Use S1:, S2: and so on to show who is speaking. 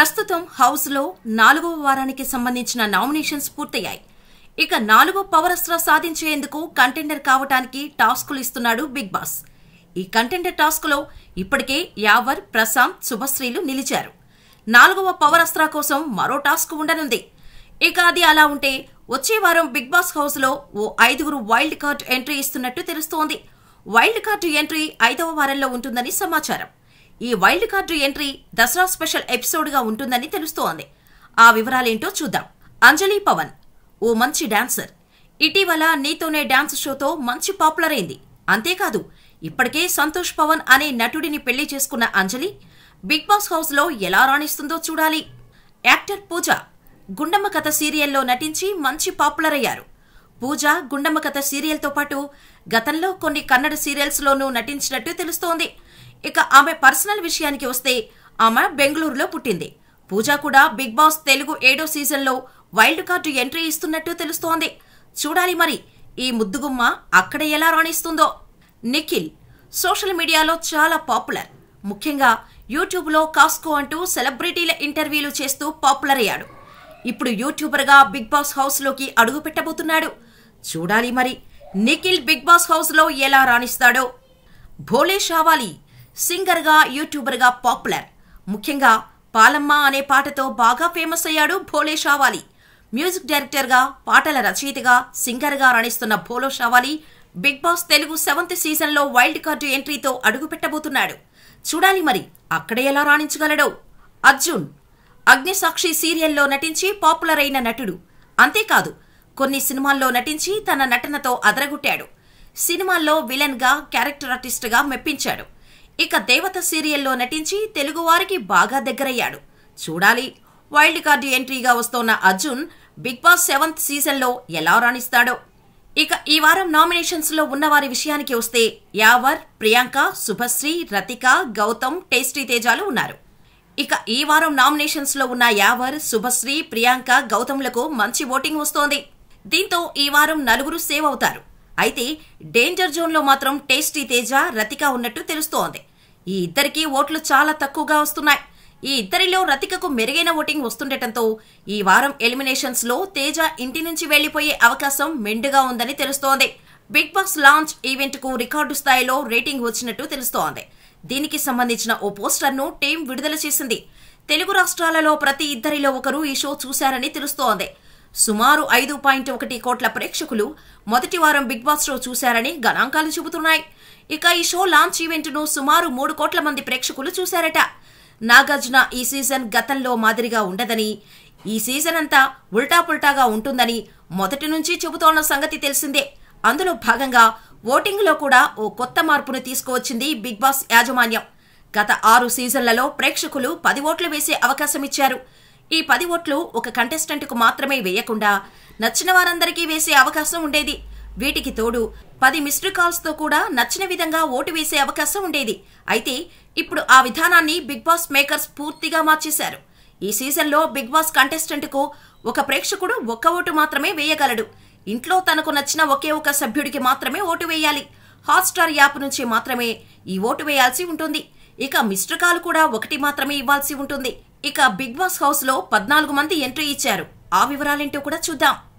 S1: ప్రస్తుతం హౌస్ లో నాలుగవ వారానికి సంబంధించిన నామినేషన్స్ పూర్తయ్యాయి ఇక నాలుగో పవరస్త్ర సాధించేందుకు కంటెండర్ కావటానికి టాస్కులు ఇస్తున్నాడు బిగ్ బాస్ ఈ కంటెండర్ టాస్క్ లో ఇప్పటికే యావర్ ప్రశాంత్ శుభశ్రీలు నిలిచారు నాలుగవ పవరస్త్ర కోసం మరో టాస్క్ ఉండనుంది ఇక అది అలా ఉంటే వచ్చే వారం బిగ్ బాస్ హౌస్ లో ఓ ఐదుగురు వైల్డ్ కార్డ్ ఎంట్రీ ఇస్తున్నట్టు తెలుస్తోంది వైల్డ్ కార్డు ఎంట్రీ ఐదవ వారంలో ఉంటుందని సమాచారం ఈ wild card entry Dasara special episode గా ఉంటుందని తెలుస్తోంది ఆ వివరాలేంటో చూద్దాం అంజలి పవన్ ఓ మంచి డాన్సర్ ఇటీవల నీతోనే డాన్స్ షోతో మంచి పాపులర్ అయింది అంతేకాదు ఇప్పటికే సంతోష్ పవన్ అనే నటుడిని పెళ్లి చేసుకున్న అంజలి బిగ్ బాస్ హౌస్ లో ఎలా రాణిస్తుందో చూడాలి యాక్టర్ పూజ గుండమ్మ కథ సీరియల్లో నటించి మంచి పాపులర్ అయ్యారు పూజ గుండమ్మ కథ సీరియల్తో పాటు గతంలో కొన్ని కన్నడ సీరియల్స్లోనూ నటించినట్టు తెలుస్తోంది ఇక ఆమె పర్సనల్ విషయానికి వస్తే ఆమె బెంగళూరులో పుట్టింది పూజ కూడా బిగ్ బాస్ తెలుగు ఏడో సీజన్లో వైల్డ్ కార్డు ఎంట్రీ ఇస్తున్నట్టు తెలుస్తోంది చూడాలి మరి ఈ ముద్దుగుమ్మ అక్కడ ఎలా రాణిస్తుందో నిఖిల్ సోషల్ మీడియాలో చాలా పాపులర్ ముఖ్యంగా యూట్యూబ్లో కాస్కో అంటూ సెలబ్రిటీల ఇంటర్వ్యూలు చేస్తూ పాపులర్ అయ్యాడు ఇప్పుడు యూట్యూబర్గా బిగ్ బాస్ హౌస్లోకి అడుగు పెట్టబోతున్నాడు చూడాలి మరి నిఖిల్ బిగ్ బాస్ హౌస్లో ఎలా రాణిస్తాడో భోలే షావాలి సింగర్గా యూట్యూబర్గా పాపులర్ ముఖ్యంగా పాలమ్మ అనే పాటతో బాగా ఫేమస్ అయ్యాడు భోలే షావాలి మ్యూజిక్ డైరెక్టర్గా పాటల రచయితగా సింగర్గా రాణిస్తున్న Bhole Shavali big boss Telugu seventh సీజన్లో వైల్డ్ కార్డు ఎంట్రీతో అడుగు పెట్టబోతున్నాడు చూడాలి మరి అక్కడ ఎలా రాణించగలడో అర్జున్ అగ్నిసాక్షి సీరియల్లో నటించి పాపులర్ అయిన నటుడు అంతేకాదు కొన్ని సినిమాల్లో నటించి తన నటనతో అదరగొట్టాడు సినిమాల్లో విలన్ గా క్యారెక్టర్ ఆర్టిస్ట్ గా మెప్పించాడు ఇక దేవత సీరియల్లో నటించి తెలుగువారికి బాగా దగ్గరయ్యాడు చూడాలి వైల్డ్ కార్డు ఎంట్రీగా వస్తోన్న అర్జున్ బిగ్ బాస్ సెవెంత్ సీజన్లో ఎలా రాణిస్తాడో ఇక ఈ వారం నామినేషన్స్ లో ఉన్న వారి విషయానికి వస్తే యావర్ ప్రియాంక శుభశ్రీ రతిక గౌతమ్ టేస్టీ తేజాలు ఉన్నారు ఇక ఈ వారం నామినేషన్స్ లో ఉన్న యావర్ శుభశ్రీ ప్రియాంక గౌతమ్లకు మంచి ఓటింగ్ వస్తోంది దీంతో ఈ వారం నలుగురు సేవ్ అవుతారు అయితే డేంజర్ జోన్ లో మాత్రం టేస్టీ తేజ రతిక ఉన్నట్టు తెలుస్తోంది ఈ ఇద్దరికి ఓట్లు చాలా తక్కువగా వస్తున్నాయి ఈ ఇద్దరిలో రతికకు మెరుగైన ఓటింగ్ వస్తుండటంతో ఈ వారం ఎలిమినేషన్స్ లో తేజ ఇంటి నుంచి వెళ్లిపోయే అవకాశం మెండుగా ఉందని తెలుస్తోంది బిగ్ బాస్ లాంచ్ ఈవెంట్ కు రికార్డు స్థాయిలో రేటింగ్ వచ్చినట్టు తెలుస్తోంది దీనికి సంబంధించిన ఓ పోస్టర్ ను టీం విడుదల చేసింది తెలుగు రాష్ట్రాలలో ప్రతి ఇద్దరిలో ఒకరు ఈ షో చూశారని తెలుస్తోంది సుమారు ఐదు పాయింట్ ఒకటి కోట్ల ప్రేక్షకులు మొదటి వారం బిగ్ బాస్ షో చూశారని గణాంకాలు చెబుతున్నాయి ఇక ఈ షో లాంచ్ ఈవెంట్ ను సుమారు మూడు కోట్ల మంది ప్రేక్షకులు చూశారట నాగార్జున ఈ సీజన్ గతంలో మాదిరిగా ఉండదని ఈ సీజన్ అంతా ఉల్టా పుల్టాగా ఉంటుందని మొదటి నుంచి చెబుతోన్న సంగతి తెలిసిందే అందులో భాగంగా ఓటింగ్లో కూడా ఓ కొత్త మార్పును తీసుకువచ్చింది బిగ్ బాస్ యాజమాన్యం గత ఆరు సీజన్లలో ప్రేక్షకులు పది ఓట్లు వేసే అవకాశం ఇచ్చారు ఈ పది ఓట్లు ఒక కంటెస్టెంట్కు మాత్రమే వేయకుండా నచ్చిన వారందరికీ వేసే అవకాశం ఉండేది వీటికి తోడు పది మిస్డ్ కాల్స్తో కూడా నచ్చిన విధంగా ఓటు వేసే అవకాశం ఉండేది అయితే ఇప్పుడు ఆ విధానాన్ని బిగ్ బాస్ మేకర్స్ పూర్తిగా మార్చేశారు ఈ సీజన్లో బిగ్ బాస్ కంటెస్టెంట్కు ఒక ప్రేక్షకుడు ఒక్క ఓటు మాత్రమే వేయగలడు ఇంట్లో తనకు నచ్చిన ఒకే ఒక సభ్యుడికి మాత్రమే ఓటు వేయాలి హాట్స్టార్ యాప్ నుంచి మాత్రమే ఈ ఓటు వేయాల్సి ఉంటుంది ఇక మిస్డ్ కాల్ కూడా ఒకటి మాత్రమే ఇవ్వాల్సి ఉంటుంది ఇక బిగ్ బాస్ హౌస్ లో పద్నాలుగు మంది ఎంట్రీ ఇచ్చారు ఆ వివరాలేంటో కూడా చూద్దాం